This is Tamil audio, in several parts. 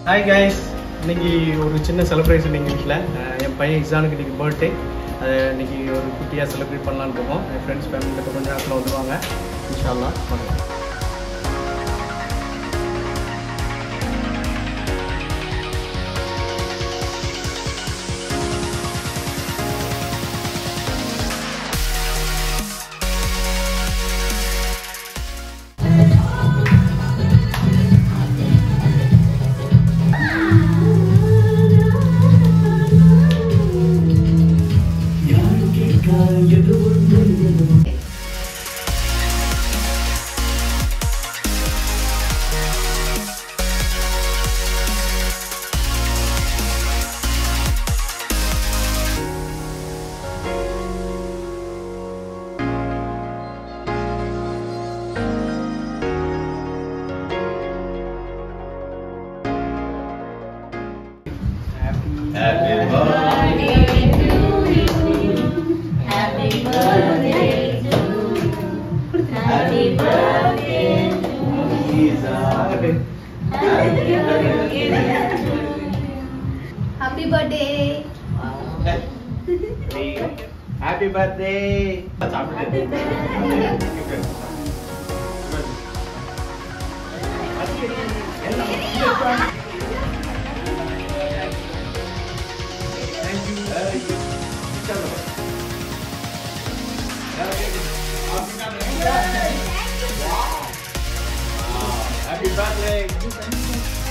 ஹாய் கைஸ் இன்னைக்கு ஒரு சின்ன செலிப்ரேஷன் எங்கள் வீட்டில் என் பையன் இக்ஸானுக்கு இன்னைக்கு பர்த்டே அதை இன்னைக்கு ஒரு குட்டியாக செலிப்ரேட் பண்ணலான்னு இருக்கோம் என் ஃப்ரெண்ட்ஸ் ஃபேமிலியில் கொஞ்சம் நேரத்தில் வந்துடுவாங்க இன்ஷால்லா பண்ணுவோம் happy birthday happy birthday Happy birthday!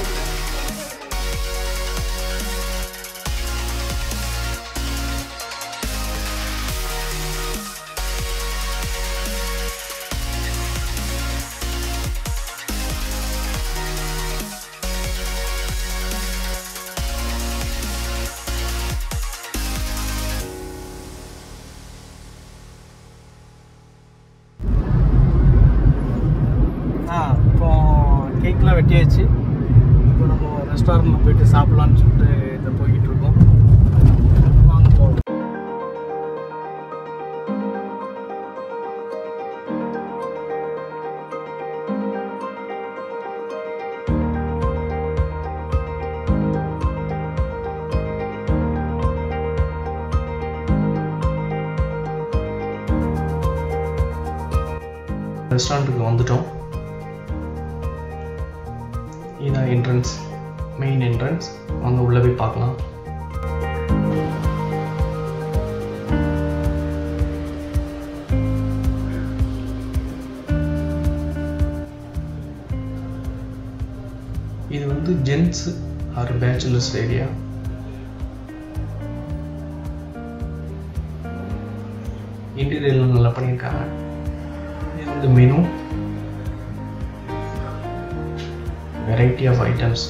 ஆ இப்போ கேக்லாம் வெட்டியாச்சு இப்போ நம்ம ரெஸ்டாரண்ட்டில் போயிட்டு சாப்பிட்லான்னு சொல்லிட்டு இதை போய்கிட்டு இருக்கோம் வாங்க போகலாம் ரெஸ்டாரண்ட்டுக்கு வந்துட்டோம் இதான் என்ட்ரன்ஸ் மெயின் என்ட்ரன்ஸ் வாங்க உள்ளே போய் பார்க்கலாம் இது வந்து ஜென்ஸ் ஆர் பேச்சுலர்ஸ் ஏரியா இன்டீரியர்லாம் நல்லா பண்ணியிருக்காங்க இது வந்து menu variety of items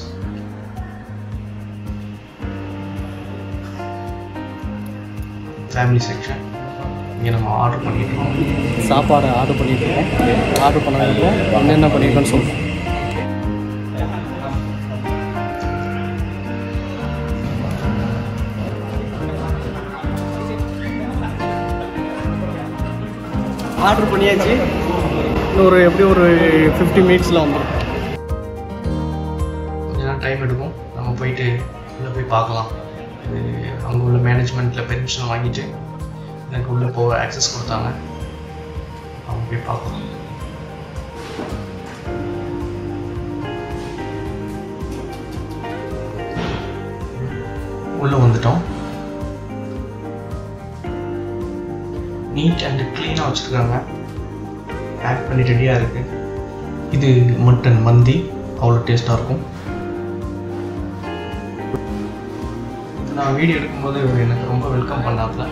family section இங்கே நம்ம ஆர்டர் பண்ணியிருக்கோம் சாப்பாடு ஆர்டர் பண்ணியிருக்கோம் ஆர்டர் பண்ணதுக்கப்புறம் என்னென்ன பண்ணியிருக்கோன்னு சொல்லுவோம் ஆர்டர் பண்ணியாச்சு இன்னொரு எப்படி ஒரு ஃபிஃப்டி மினிட்ஸில் வந்துடும் கொஞ்ச நேரம் டைம் எடுக்கும் நம்ம போயிட்டு உள்ளே போய் பார்க்கலாம் இது அங்கே உள்ள மேனேஜ்மெண்ட்டில் பெர்மிஷன் வாங்கிட்டு எனக்கு உள்ளே போக ஆக்சஸ் கொடுத்தாங்க அவங்க போய் பார்க்கலாம் உள்ளே வந்துட்டோம் நீட் அண்ட் க்ளீனாக வச்சுருக்காங்க பேக் பண்ணி ரெடியாக இருக்குது இது மட்டன் மந்தி அவ்வளோ டேஸ்ட்டாக இருக்கும் நான் வீடியோ எடுக்கும்போது இவர் எனக்கு ரொம்ப வெல்கம் பண்ணாப்ல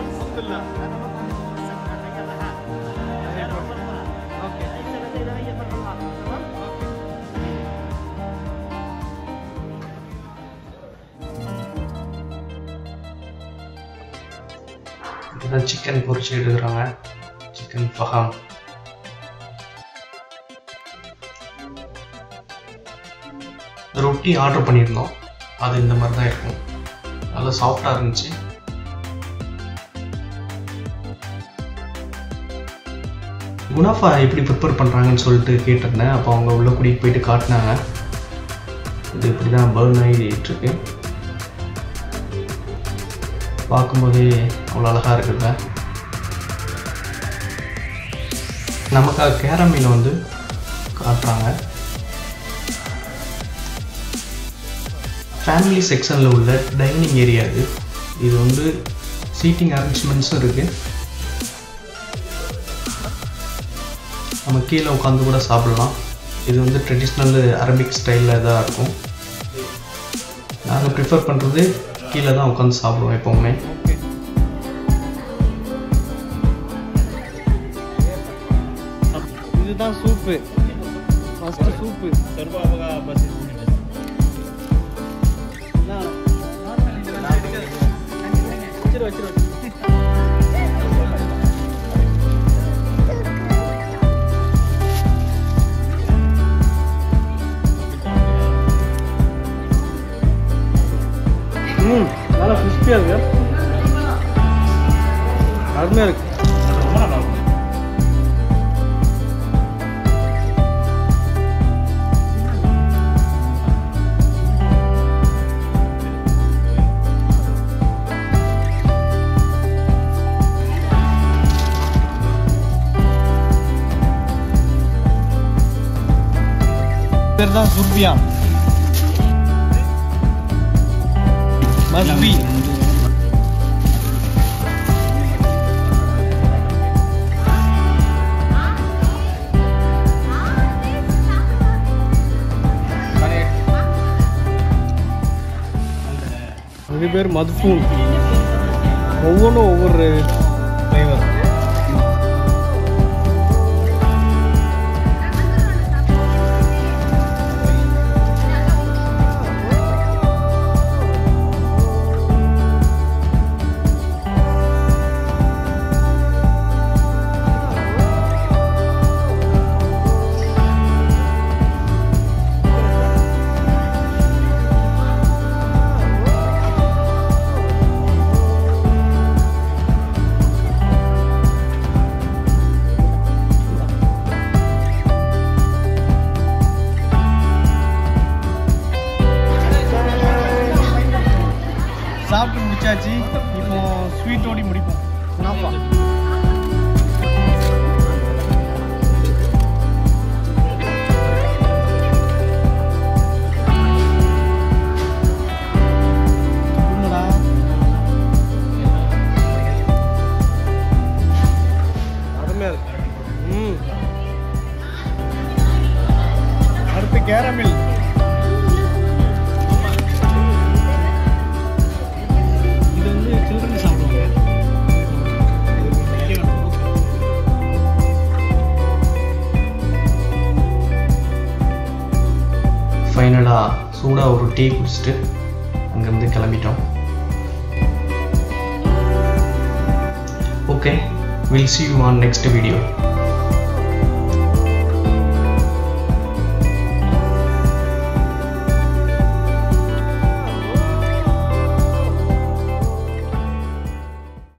இதுதான் சிக்கன் பொரிச்சு எடுக்கிறாங்க சிக்கன் ஃபஹாம் ரொட்டி ஆர்டர் பண்ணியிருந்தோம் அது இந்த மாதிரி தான் இருக்கும் நல்லா சாஃப்டாக இருந்துச்சு குணாஃபா எப்படி ப்ரிப்பேர் பண்ணுறாங்கன்னு சொல்லிட்டு கேட்டிருந்தேன் அப்போ அவங்க உள்ளே கூட்டிகிட்டு போயிட்டு காட்டினாங்க இது இப்படி தான் பேர்ன் ஆகிட்டுருக்கு பார்க்கும்போதே அவ்வளோ அழகாக இருக்குல்ல நமக்காக கேரமீனை வந்து காட்டுறாங்க ஃபேமிலி செக்ஷனில் உள்ள டைனிங் ஏரியா இது இது வந்து சீட்டிங் அரேஞ்ச்மெண்ட்ஸும் இருக்குது நம்ம கீழே உட்காந்து கூட சாப்பிடலாம் இது வந்து ட்ரெடிஷ்னல் அரபிக் ஸ்டைலில் தான் இருக்கும் நாங்கள் ப்ரிஃபர் பண்ணுறது கீழே தான் உட்காந்து சாப்பிடுவோம் எப்போவுமே இதுதான் சூப்பு ஃபஸ்ட்டு சூப்பு வச்சிரு வச்சிரு ம் நல்லா கிறிஸ்பியாக இருக்கு அருமையாக இருக்கு ரொம்ப நல்லா இருக்கும் பேர் தான் சுர்பியான் மஸ்பி இது பேர் மதுஃபூன் ஒவ்வொன்றும் ஒவ்வொரு ஃப்ளேவர் சாப்பிட்டு முடிச்சாச்சு இப்போ ஸ்வீட்டோடி முடிப்போம் குனாஃபா என்னடா? அருமையா இருக்கு. ம். அடுத்து கேரமில் இது வந்து சில்ட்ரன் சாப்பிடுவாங்க ஃபைனலாக சூடாக ஒரு டீ குடிச்சிட்டு அங்கேருந்து கிளம்பிட்டோம் okay will see you on next video